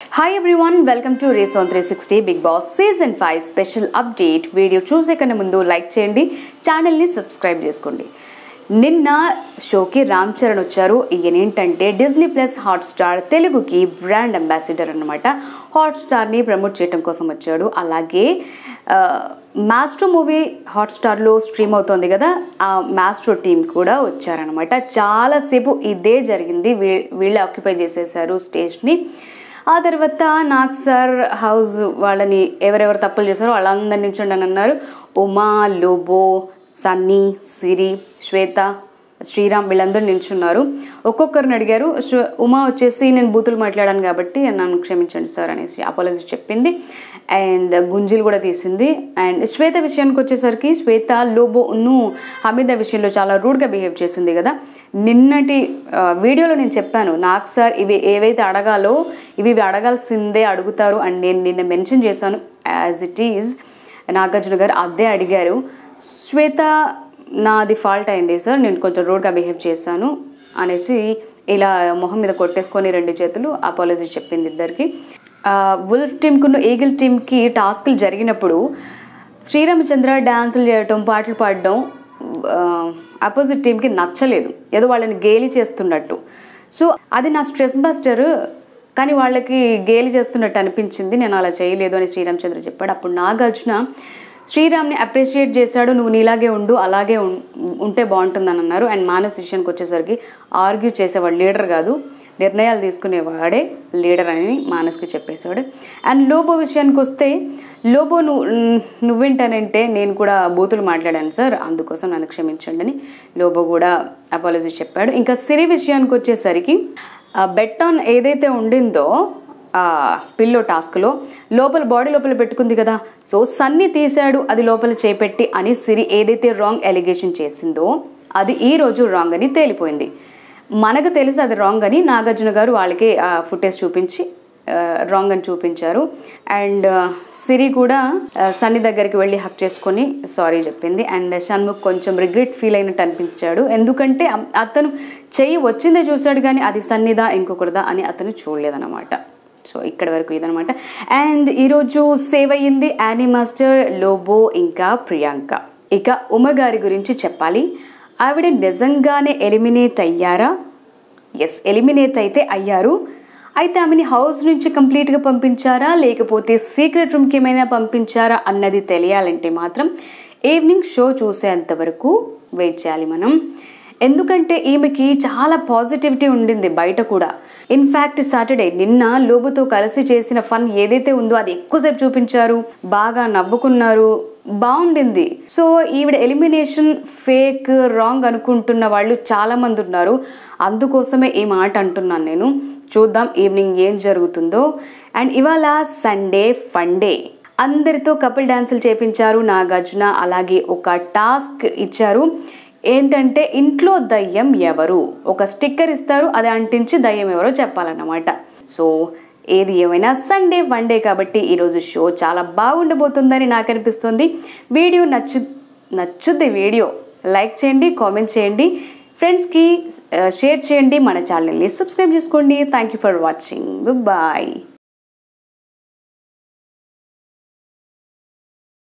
hi everyone welcome to రేసోన్ three sixty Bigg Boss season five special update video చూసే కన్నా ముందు like చేయండి ఛానల్ని సబ్స్క్రైబ్ చేసుకోండి నిన్న షోకి రామ్ చరణ్ వచ్చారు ఈయన ఏంటంటే డిజ్నీ ప్లస్ హాట్స్టార్ తెలుగుకి బ్రాండ్ అంబాసిడర్ అనమాట హాట్స్టార్ని ప్రమోట్ చేయడం కోసం వచ్చాడు అలాగే మాస్ట్రో మూవీ హాట్స్టార్లో స్ట్రీమ్ అవుతోంది కదా ఆ మాస్ట్రో టీం కూడా వచ్చారనమాట చాలాసేపు ఇదే జరిగింది వీ వీళ్ళే ఆక్యుపై చేసేసారు స్టేజ్ని ఆ తర్వాత నాగ్ సార్ హౌస్ వాళ్ళని ఎవరెవరు తప్పులు చేశారో వాళ్ళందరి నుంచి అని అన్నారు ఉమా లోబో సన్నీ సిరి శ్వేత శ్రీరామ్ వీళ్ళందరూ నిల్చున్నారు ఒక్కొక్కరిని అడిగారు శ్వ- ఉమా వచ్చేసి నేను బూతులు మాట్లాడాను కాబట్టి నన్ను క్షమించండి సార్ అనేసి అపాలజీ చెప్పింది అండ్ గుంజీలు కూడా తీసింది అండ్ శ్వేత విషయానికి వచ్చేసరికి శ్వేత లోబోను హమీద విషయంలో చాలా రూడ్గా బిహేవ్ చేసింది కదా నిన్నటి ఆ, వీడియోలో నేను చెప్పాను నాకు సార్ ఇవి ఏవైతే అడగాలో ఇవి ఇవి అడగాల్సిందే అడుగుతారు అండ్ నేను నిన్న మెన్షన్ చేశాను యాజ్ ఇట్ ఈజ్ నాగార్జున గారు అదే అడిగారు శ్వేత నాది ఫాల్ట్ అయింది సార్ నేను కొంచెం రూడ్గా బిహేవ్ చేశాను అనేసి ఇలా మొహం మీద కొట్టేసుకొని రెండు చేతులు అపాలజీ చెప్పింది ఇద్దరికి వుల్ఫ్ టీమ్కున్న ఈగిల్ టీమ్కి టాస్క్లు జరిగినప్పుడు శ్రీరామచంద్ర డ్యాన్సులు చేయటం పాటలు పాడడం అపోజిట్ టీంకి నచ్చలేదు ఏదో వాళ్ళని గేలి చేస్తున్నట్టు సో అది నా స్ట్రెస్ బస్టర్ కానీ వాళ్ళకి గేలి చేస్తున్నట్టు అనిపించింది నేను అలా చేయలేదు అని శ్రీరామచంద్ర చెప్పాడు అప్పుడు నాగార్జున శ్రీరామ్ని అప్రిషియేట్ చేశాడు నువ్వు నీలాగే ఉండు అలాగే ఉం- ఉంటే బాగుంటుందని అన్నారు అండ్ మానస్ విషయానికి వచ్చేసరికి ఆర్గ్యూ చేసేవాడు లీడర్ కాదు నిర్ణయాలు తీసుకునేవాడే లీడర్ అని మానస్కి చెప్పేశాడు అండ్ లోబో విషయానికి వస్తే లోబో నువ్వు నువ్వేంటానంటే నేను కూడా బూతులు మాట్లాడాను సార్ అందుకోసం నన్ను క్షమించండి అని లోబో కూడా అపాలజీ చెప్పాడు ఇంకా సిరి విషయానికి వచ్చేసరికి బెట్ ఆన్ ఏదైతే ఉండిందో ఆ పిల్లో టాస్క్లో లోపల బాడీ లోపల పెట్టుకుంది కదా సో సన్ని తీశాడు అది లోపల చేపెట్టి అని సిరి ఏదైతే రాంగ్ ఎలిగేషన్ చేసిందో అది ఈ రోజు రాంగ్ అని తేలిపోయింది మనకు తెలిసి అది రాంగ్ అని నాగార్జున గారు వాళ్ళకి ఆ ఫుటేజ్ చూపించి రాంగ్ అని చూపించారు అండ్ సిరి కూడా ఆ, సన్ని దగ్గరికి వెళ్ళి హక్ చేసుకొని సారీ చెప్పింది అండ్ షణ్ముఖ్ కొంచెం రిగ్రెట్ ఫీల్ అయినట్టు అనిపించాడు ఎందుకంటే అ- అతను చెయ్యి వచ్చిందే చూశాడు కానీ అది సన్నిదా ఇంకొకరిదా అని అతను చూడలేదన్నమాట సో ఇక్కడ వరకు ఇదనమాట అండ్ ఈరోజు సేవ్ అయ్యింది యానీ మాస్టర్ లోబో ఇంకా ప్రియాంక ఇక ఉమ గారి గురించి చెప్పాలి ఆవిడ నిజంగానే ఎలిమినేట్ అయ్యారా ఎస్ ఎలిమినేట్ అయితే అయ్యారు అయితే ఆమెని హౌస్ నుంచి కంప్లీట్గా పంపించారా లేకపోతే సీక్రెట్ రూమ్కి ఏమైనా పంపించారా అన్నది తెలియాలంటే మాత్రం ఈవినింగ్ షో చూసేంత వరకు వెయిట్ చేయాలి మనం ఎందుకంటే ఈమెకి చాలా పాజిటివిటీ ఉండింది బయట కూడా ఇన్ఫ్యాక్ట్ సాటర్డే నిన్న లోబుతో కలిసి చేసిన ఫన్ ఏదైతే ఉందో అది ఎక్కువసేపు చూపించారు బాగా నవ్వుకున్నారు బాగుండింది సో ఈవిడ ఎలిమినేషన్ ఫేక్ రాంగ్ అనుకుంటున్న వాళ్ళు చాలా మంది ఉన్నారు అందుకోసమే ఈ మాట అంటున్నాను నేను చూద్దాం ఈవినింగ్ ఏం జరుగుతుందో అండ్ ఇవాళ సండే ఫండే అందరితో కపుల్ డాన్సులు చేపించారు నాగార్జున అలాగే ఒక టాస్క్ ఇచ్చారు ఏంటంటే ఇంట్లో దయ్యం ఎవరు ఒక స్టిక్కర్ ఇస్తారు అది అంటించి దయ్యం ఎవరో చెప్పాలన్నమాట సో ఏది ఏమైనా సండే వన్ డే కాబట్టి ఈరోజు షో చాలా బాగుండబోతుందని నాకు అనిపిస్తుంది వీడియో నచ్చు నచ్చుద్ది వీడియో లైక్ చేయండి కామెంట్ చేయండి ఫ్రెండ్స్కి షేర్ చేయండి మన ఛానల్ని సబ్స్క్రైబ్ చేసుకోండి thank you for watching bye